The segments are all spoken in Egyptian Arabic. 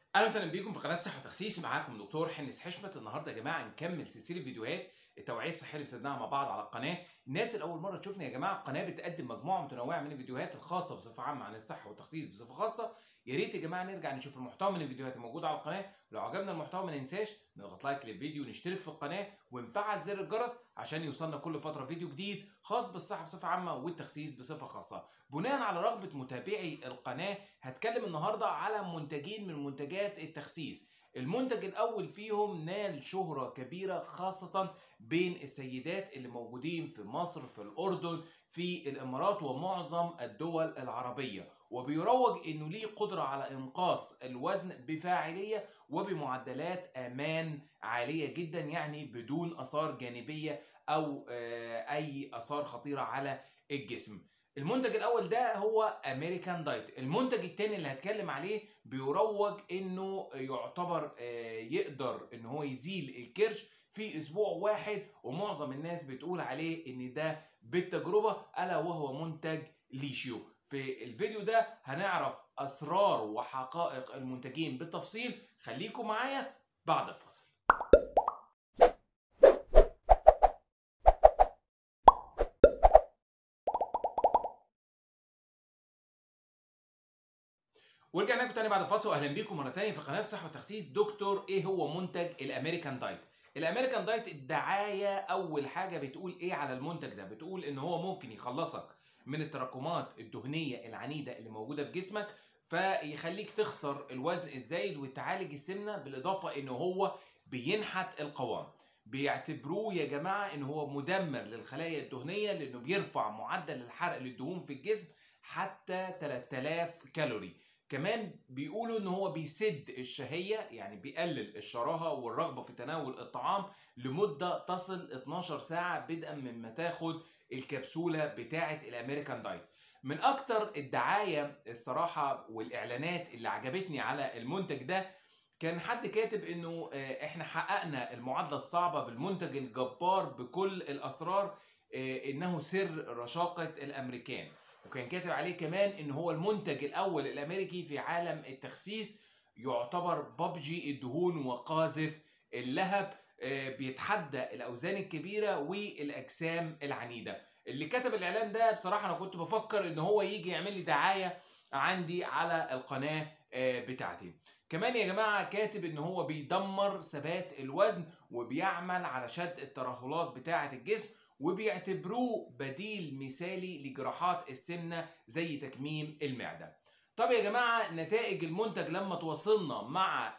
اهلا وسهلا بيكم في قناه صحه وتخسيس معاكم دكتور حنس حشمت النهارده يا جماعه نكمل سلسله فيديوهات التوعيه الصحيه اللي بتبناها مع بعض على القناه الناس اللي اول مره تشوفنا يا جماعه القناه بتقدم مجموعه متنوعه من الفيديوهات الخاصه بصفه عامه عن الصحه والتخسيس بصفه خاصه يا ريت يا جماعه نرجع نشوف المحتوى من الفيديوهات الموجوده على القناه ولو عجبنا المحتوى ما ننساش نضغط لايك للفيديو ونشترك في القناه ونفعل زر الجرس عشان يوصلنا كل فتره فيديو جديد خاص بالصحه بصفه عامه والتخسيس بصفه خاصه بناء على رغبه متابعي القناه هتكلم النهارده على منتجين من منتجات التخسيس المنتج الاول فيهم نال شهره كبيره خاصه بين السيدات اللي موجودين في مصر في الاردن في الامارات ومعظم الدول العربيه وبيروج انه ليه قدره على انقاص الوزن بفاعليه وبمعدلات امان عاليه جدا يعني بدون اثار جانبيه او اي اثار خطيره على الجسم المنتج الاول ده هو امريكان دايت المنتج الثاني اللي هتكلم عليه بيروج انه يعتبر يقدر ان هو يزيل الكرش في اسبوع واحد ومعظم الناس بتقول عليه ان ده بالتجربه الا وهو منتج ليشيو في الفيديو ده هنعرف اسرار وحقائق المنتجين بالتفصيل خليكم معايا بعد الفصل ورجعنا لكم تاني بعد الفاصل واهلا بيكم مره تانية في قناه صحه وتخسيس دكتور ايه هو منتج الامريكان دايت الامريكان دايت الدعايه اول حاجه بتقول ايه على المنتج ده بتقول ان هو ممكن يخلصك من التراكمات الدهنيه العنيده اللي موجوده في جسمك فيخليك تخسر الوزن الزايد وتعالج السمنه بالاضافه ان هو بينحت القوام بيعتبروه يا جماعه ان هو مدمر للخلايا الدهنيه لانه بيرفع معدل الحرق للدهون في الجسم حتى 3000 كالوري كمان بيقولوا ان هو بيسد الشهيه يعني بيقلل الشراهه والرغبه في تناول الطعام لمده تصل 12 ساعه بدءا من ما تاخد الكبسوله بتاعه الامريكان دايت من اكتر الدعايه الصراحه والاعلانات اللي عجبتني على المنتج ده كان حد كاتب انه احنا حققنا المعادله الصعبه بالمنتج الجبار بكل الاسرار انه سر رشاقه الامريكان وكان كاتب عليه كمان ان هو المنتج الاول الامريكي في عالم التخسيس يعتبر ببجي الدهون وقاذف اللهب بيتحدى الاوزان الكبيره والاجسام العنيده اللي كتب الاعلان ده بصراحه انا كنت بفكر ان هو يجي يعمل لي دعايه عندي على القناه بتاعتي كمان يا جماعه كاتب ان هو بيدمر ثبات الوزن وبيعمل على شد الترهلات بتاعه الجسم وبيعتبروه بديل مثالي لجراحات السمنه زي تكميم المعده. طب يا جماعه نتائج المنتج لما تواصلنا مع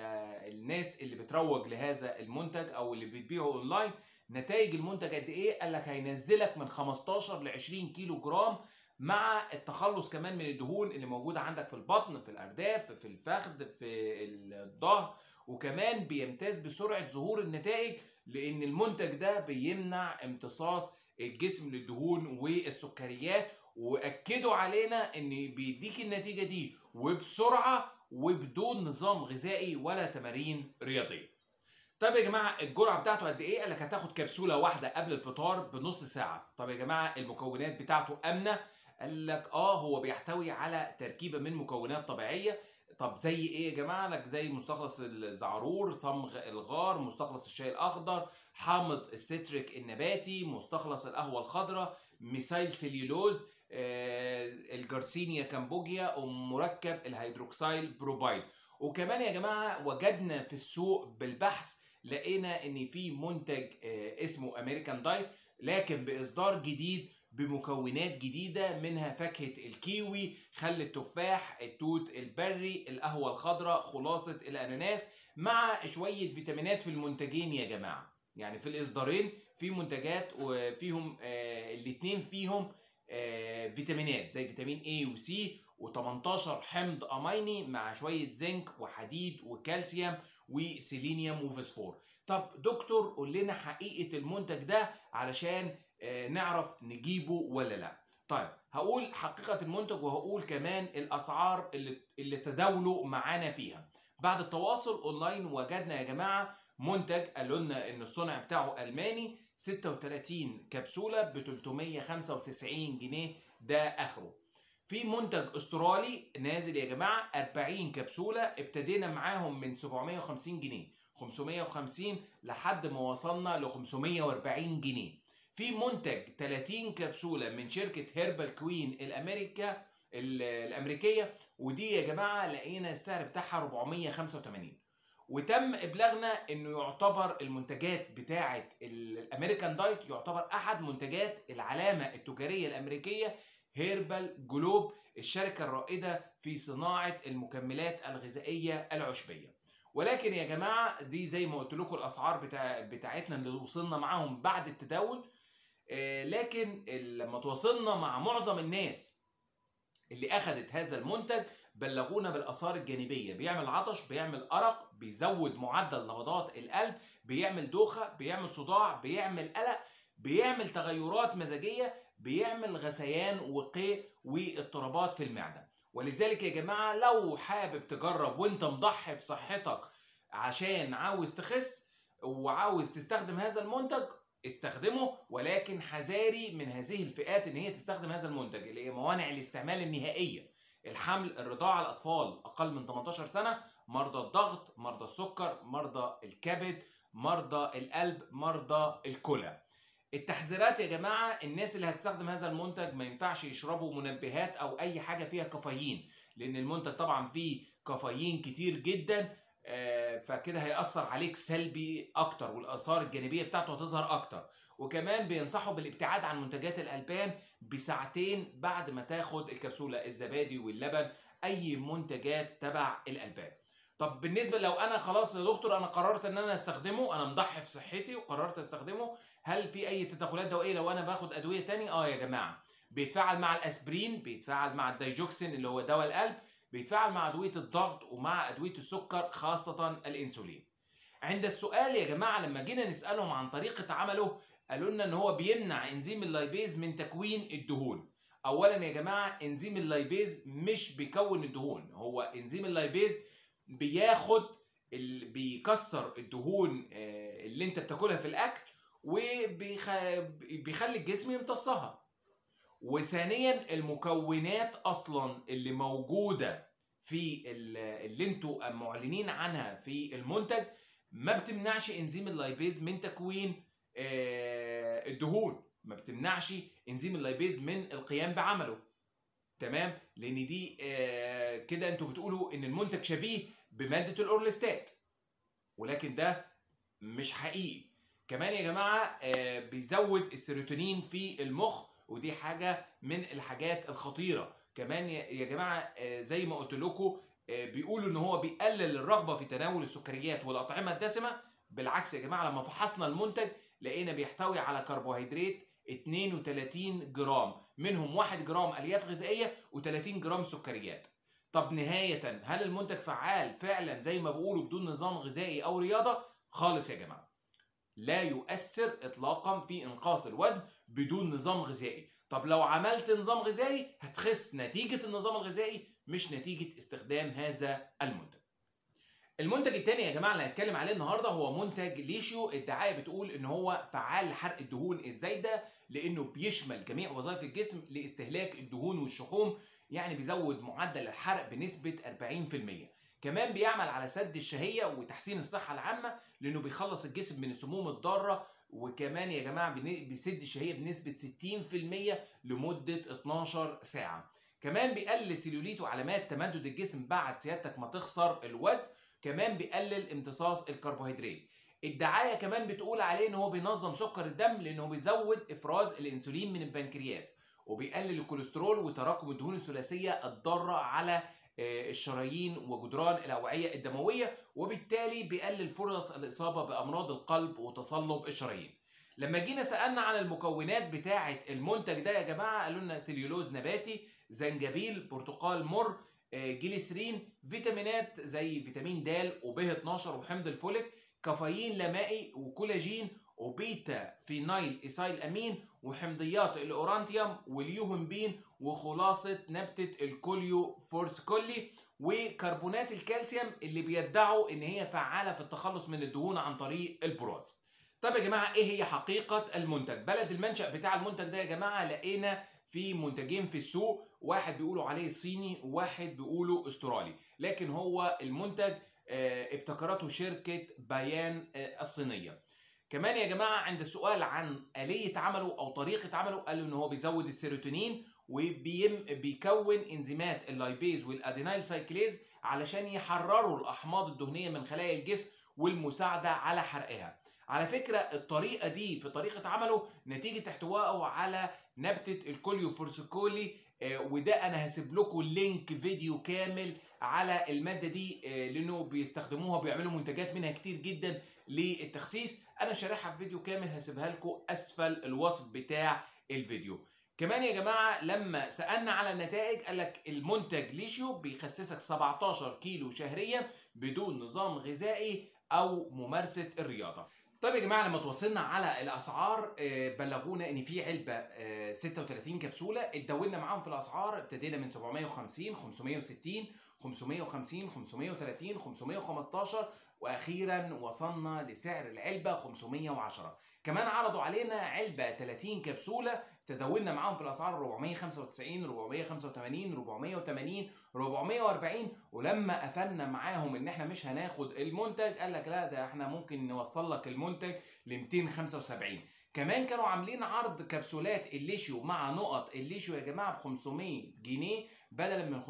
الناس اللي بتروج لهذا المنتج او اللي بتبيعه اونلاين نتائج المنتج قد ايه؟ قال لك هينزلك من 15 ل 20 كيلو جرام مع التخلص كمان من الدهون اللي موجوده عندك في البطن في الارداف في الفخذ في الظهر وكمان بيمتاز بسرعه ظهور النتائج لان المنتج ده بيمنع امتصاص الجسم للدهون والسكريات واكدوا علينا ان بيديك النتيجه دي وبسرعه وبدون نظام غذائي ولا تمارين رياضيه طب يا جماعه الجرعه بتاعته قد ايه قال لك هتاخد كبسوله واحده قبل الفطار بنص ساعه طب يا جماعه المكونات بتاعته امنه قال لك اه هو بيحتوي على تركيبه من مكونات طبيعيه طب زي ايه يا جماعه لك زي مستخلص الزعرور صمغ الغار مستخلص الشاي الاخضر حامض الستريك النباتي مستخلص القهوه الخضراء ميثايل سيليولوز آه الجارسينيا كامبوجيا ومركب الهيدروكسيل بروبايد وكمان يا جماعه وجدنا في السوق بالبحث لقينا ان في منتج آه اسمه امريكان دايت لكن باصدار جديد بمكونات جديدة منها فاكهة الكيوي خل التفاح التوت البري القهوة الخضراء خلاصة الأناناس مع شوية فيتامينات في المنتجين يا جماعة يعني في الإصدارين في منتجات وفيهم آه الاتنين فيهم آه فيتامينات زي فيتامين A و C و18 حمض أميني مع شوية زنك وحديد وكالسيوم وسيلينيوم وفسفور طب دكتور قول لنا حقيقة المنتج ده علشان نعرف نجيبه ولا لا طيب هقول حقيقة المنتج وهقول كمان الأسعار اللي, اللي تداولوا معانا فيها بعد التواصل أونلاين وجدنا يا جماعة منتج قالوا لنا إن الصنع بتاعه ألماني 36 كبسولة ب 395 جنيه ده آخره في منتج استرالي نازل يا جماعه 40 كبسوله ابتدينا معاهم من 750 جنيه 550 لحد ما وصلنا ل 540 جنيه في منتج 30 كبسوله من شركه هيربال كوين الامريكا الامريكيه ودي يا جماعه لقينا السعر بتاعها 485 وتم ابلاغنا انه يعتبر المنتجات بتاعه الامريكان دايت يعتبر احد منتجات العلامه التجاريه الامريكيه هيربال جلوب الشركه الرائده في صناعه المكملات الغذائيه العشبيه ولكن يا جماعه دي زي ما قلت لكم الاسعار بتاع بتاعتنا اللي وصلنا معاهم بعد التداول آه لكن لما تواصلنا مع معظم الناس اللي اخذت هذا المنتج بلغونا بالاثار الجانبيه بيعمل عطش بيعمل ارق بيزود معدل نبضات القلب بيعمل دوخه بيعمل صداع بيعمل قلق بيعمل تغيرات مزاجيه بيعمل غثيان وقيء واضطرابات في المعده ولذلك يا جماعه لو حابب تجرب وانت مضحي بصحتك عشان عاوز تخس وعاوز تستخدم هذا المنتج استخدمه ولكن حذاري من هذه الفئات ان هي تستخدم هذا المنتج اللي هي موانع الاستعمال النهائيه الحمل الرضاعه الاطفال اقل من 18 سنه مرضى الضغط مرضى السكر مرضى الكبد مرضى القلب مرضى الكلى التحذيرات يا جماعه الناس اللي هتستخدم هذا المنتج ما ينفعش يشربوا منبهات او اي حاجه فيها كافيين لان المنتج طبعا فيه كافيين كتير جدا فكده هيأثر عليك سلبي اكتر والاثار الجانبيه بتاعته هتظهر اكتر وكمان بينصحوا بالابتعاد عن منتجات الالبان بساعتين بعد ما تاخد الكبسوله الزبادي واللبن اي منتجات تبع الالبان طب بالنسبه لو انا خلاص يا دكتور انا قررت ان انا استخدمه انا مضحي في صحتي وقررت استخدمه هل في اي تدخلات دوائيه لو انا باخد ادويه تاني اه يا جماعه بيتفاعل مع الاسبرين بيتفاعل مع الدايجوكسين اللي هو دواء القلب بيتفاعل مع ادويه الضغط ومع ادويه السكر خاصه الانسولين عند السؤال يا جماعه لما جينا نسالهم عن طريقه عمله قالوا لنا ان هو بيمنع انزيم اللايبيز من تكوين الدهون اولا يا جماعه انزيم اللايبيز مش بيكون الدهون هو انزيم اللايبيز بياخد ال... بيكسر الدهون اللي انت بتاكلها في الاكل وبيخلي الجسم يمتصها وثانيا المكونات اصلا اللي موجوده في اللي انتوا معلنين عنها في المنتج ما بتمنعش انزيم اللايبيز من تكوين الدهون ما بتمنعش انزيم اللايبيز من القيام بعمله تمام لان دي كده انتوا بتقولوا ان المنتج شبيه بماده الاورلستات ولكن ده مش حقيقي كمان يا جماعه بيزود السيروتونين في المخ ودي حاجه من الحاجات الخطيره كمان يا جماعه زي ما قلت لكم بيقولوا ان هو بيقلل الرغبه في تناول السكريات والاطعمه الدسمه بالعكس يا جماعه لما فحصنا المنتج لقينا بيحتوي على كربوهيدرات 32 جرام منهم 1 جرام الياف غذائيه و30 جرام سكريات طب نهايه هل المنتج فعال فعلا زي ما بيقولوا بدون نظام غذائي او رياضه خالص يا جماعه لا يؤثر اطلاقا في انقاص الوزن بدون نظام غذائي طب لو عملت نظام غذائي هتخس نتيجه النظام الغذائي مش نتيجه استخدام هذا المنتج المنتج التاني يا جماعه اللي هنتكلم عليه النهارده هو منتج ليشيو الدعايه بتقول ان هو فعال لحرق الدهون الزايده لانه بيشمل جميع وظائف الجسم لاستهلاك الدهون والشحوم يعني بيزود معدل الحرق بنسبه 40% كمان بيعمل على سد الشهيه وتحسين الصحه العامه لانه بيخلص الجسم من السموم الضاره وكمان يا جماعه بيسد الشهيه بنسبه 60% لمده 12 ساعه كمان بيقلل السيلوليت وعلامات تمدد الجسم بعد سيادتك ما تخسر الوزن كمان بيقلل امتصاص الكربوهيدرات الدعايه كمان بتقول عليه ان هو بينظم سكر الدم لانه بيزود افراز الانسولين من البنكرياس وبيقلل الكوليسترول وتراكم الدهون الثلاثيه الضاره على الشرايين وجدران الاوعيه الدمويه وبالتالي بيقلل فرص الاصابه بامراض القلب وتصلب الشرايين لما جينا سالنا عن المكونات بتاعه المنتج ده يا جماعه قالوا لنا سليولوز نباتي زنجبيل برتقال مر جليسرين فيتامينات زي فيتامين د وب 12 وحمض الفوليك كافيين لا مائي وكولاجين وبيتا فينايل ايسايل امين وحمضيات الاورانتيوم واليوهمبين وخلاصه نبته الكوليو فورسكولي وكربونات الكالسيوم اللي بيدعوا ان هي فعاله في التخلص من الدهون عن طريق البراز. طب يا جماعه ايه هي حقيقه المنتج؟ بلد المنشا بتاع المنتج ده يا جماعه لقينا في منتجين في السوق واحد بيقولوا عليه صيني وواحد بيقولوا استرالي لكن هو المنتج آه، ابتكرته شركة بيان آه، الصينية كمان يا جماعة عند السؤال عن آلية عمله أو طريقة عمله قالوا إن هو بيزود السيروتونين وبيكون انزيمات اللايبيز والادينايل سايكليز علشان يحرروا الأحماض الدهنية من خلايا الجسم والمساعدة على حرقها على فكرة الطريقة دي في طريقة عمله نتيجة احتوائه على نبتة الكوليوفورسيكولي آه، وده انا هسيب لكم لينك فيديو كامل على الماده دي آه، لانه بيستخدموها بيعملوا منتجات منها كتير جدا للتخسيس انا شارحها في فيديو كامل هسيبها لكم اسفل الوصف بتاع الفيديو كمان يا جماعه لما سالنا على النتائج قال لك المنتج ليشيو بيخسسك 17 كيلو شهريا بدون نظام غذائي او ممارسه الرياضه طيب يا جماعه لما توصلنا على الاسعار آه، بلغونا ان في علبه آه، 36 كبسوله اتداولنا معاهم في الاسعار ابتدينا من 750 560 550 530 515 واخيرا وصلنا لسعر العلبه 510 كمان عرضوا علينا علبه 30 كبسوله تداولنا معاهم في الاسعار 495 485 480 440 ولما قفلنا معاهم ان احنا مش هناخد المنتج قال لك لا ده احنا ممكن نوصل لك المنتج ل 275 كمان كانوا عاملين عرض كبسولات الليشيو مع نقط الليشيو يا جماعه ب 500 جنيه بدلا من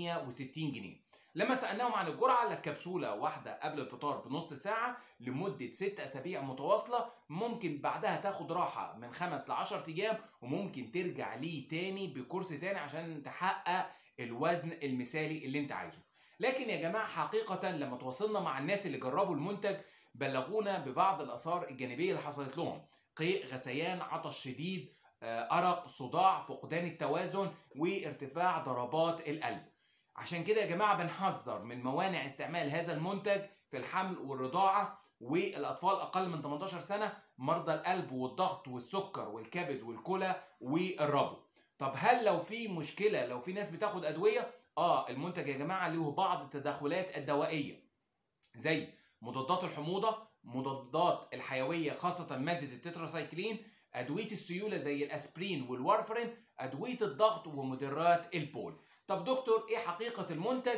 560 جنيه لما سالناهم عن الجرعه قال لك كبسوله واحده قبل الفطار بنص ساعه لمده 6 اسابيع متواصله ممكن بعدها تاخد راحه من 5 ل 10 ايام وممكن ترجع ليه تاني بكورس تاني عشان تحقق الوزن المثالي اللي انت عايزه لكن يا جماعه حقيقه لما تواصلنا مع الناس اللي جربوا المنتج بلغونا ببعض الاثار الجانبيه اللي حصلت لهم قيء غثيان عطش شديد آه، ارق صداع فقدان التوازن وارتفاع ضربات القلب عشان كده يا جماعه بنحذر من موانع استعمال هذا المنتج في الحمل والرضاعه والاطفال اقل من 18 سنه مرضى القلب والضغط والسكر والكبد والكلى والربو طب هل لو في مشكله لو في ناس بتاخد ادويه اه المنتج يا جماعه له بعض التدخلات الدوائيه زي مضادات الحموضه مضادات الحيويه خاصه ماده التتراسايكلين ادويه السيوله زي الاسبرين والوارفرين ادويه الضغط ومدرات البول طب دكتور ايه حقيقه المنتج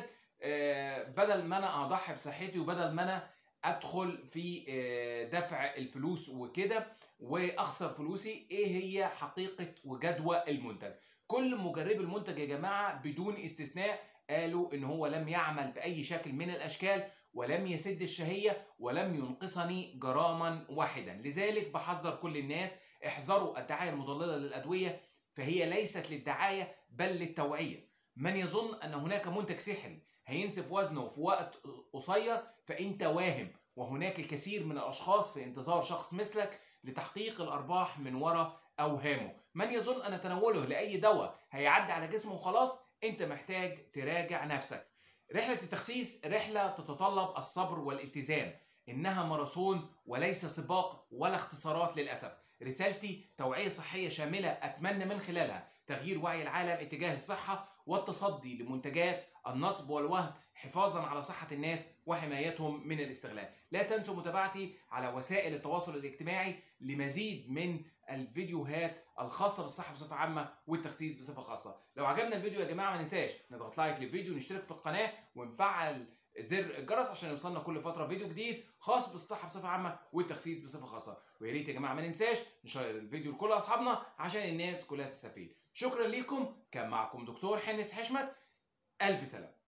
آه بدل ما انا اضحي بصحتي وبدل ما انا ادخل في آه دفع الفلوس وكده واخسر فلوسي ايه هي حقيقه وجدوى المنتج كل مجربي المنتج يا جماعه بدون استثناء قالوا ان هو لم يعمل باي شكل من الاشكال ولم يسد الشهيه ولم ينقصني جراما واحدا لذلك بحذر كل الناس احذروا الدعايه المضلله للادويه فهي ليست للدعايه بل للتوعيه من يظن ان هناك منتج سحري هينسف وزنه في وقت قصير فانت واهم وهناك الكثير من الاشخاص في انتظار شخص مثلك لتحقيق الارباح من وراء اوهامه من يظن ان تناوله لاي دواء هيعدي على جسمه وخلاص انت محتاج تراجع نفسك رحله التخسيس رحله تتطلب الصبر والالتزام انها ماراثون وليس سباق ولا اختصارات للاسف رسالتي توعيه صحيه شامله اتمنى من خلالها تغيير وعي العالم اتجاه الصحه والتصدي لمنتجات النصب والوهم حفاظا على صحه الناس وحمايتهم من الاستغلال لا تنسوا متابعتي على وسائل التواصل الاجتماعي لمزيد من الفيديوهات الخاصه بالصحه بصفه عامه والتخسيس بصفه خاصه لو عجبنا الفيديو يا جماعه ما ننساش نضغط لايك للفيديو ونشترك في القناه ونفعل زر الجرس عشان يوصلنا كل فتره فيديو جديد خاص بالصحه بصفه عامه والتخسيس بصفه خاصه ويا ريت يا جماعه ما ننساش نشير الفيديو لكل اصحابنا عشان الناس كلها تستفيد شكرا ليكم كان معكم دكتور حنس حشمت الف سلامه